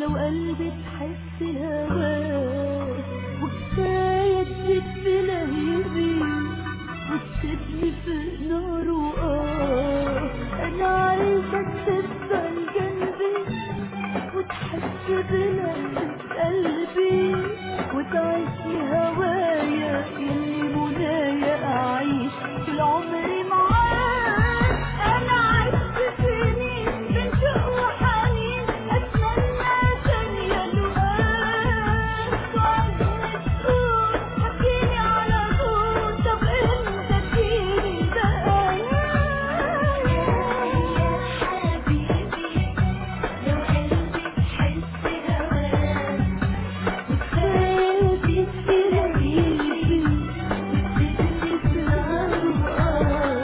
لو قلبي تحس هواه وكفاية تزيد في لهيبي وتسيبني في نار وآه أنا عايزك تفضل جنبي وتحس بلهجة قلبي وتعيش هوايا يلي منايا أعيش طول عمري معاك أنا عشت سنين من شوق وحنين أتمنى ثانية لقاك وعدني تقول حكيني على طول طب امتى تجيلي بقى يا حبيبي لو قلبي تحس هواك وتخافي تلاقيني وتسيبني في نار وآه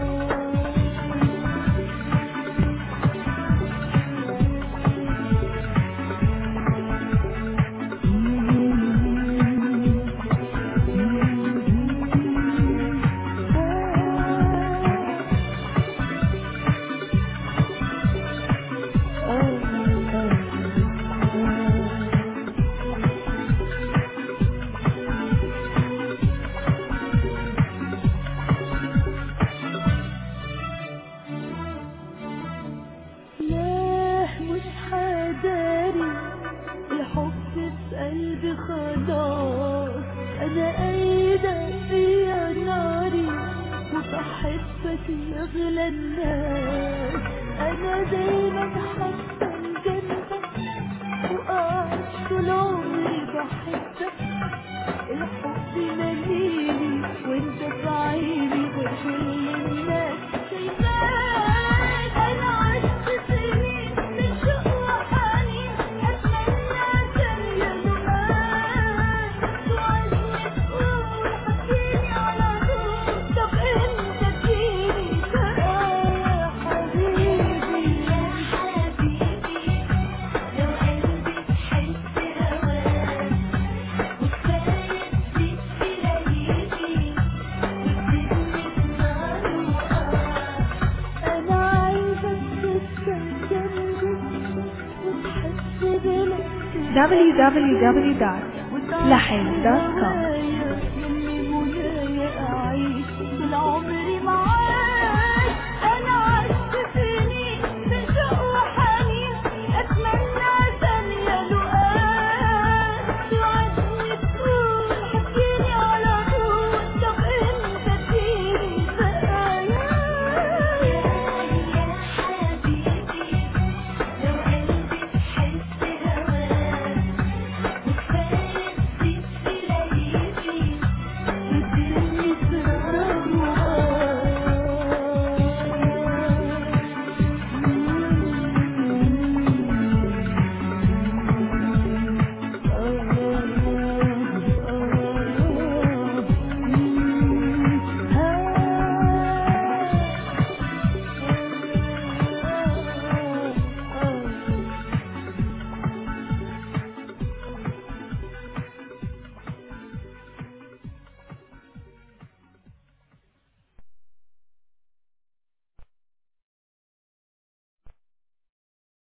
ياه مش حداري الحب في قلبي خلاص انا قايدة فيها ناري وبحبك يا اغلى الناس انا دايما حاسة جنبك واعيش طول عمري بحبك الحب مليني وانت في عيني وكل الناس شايفاك انا عشت سنين من شوق وحنين اتمنى ثانية لقاك توعدني تقول حكيني على طول طب امتى تجيلي بقى يا حبيبي يا حبيبي لو قلبي تحس هواك وكفاية تزيد في ليالي وتسيبني في نار وآه أنا عايزك تفضل جنبي وتحس بلهجة www.lahin.com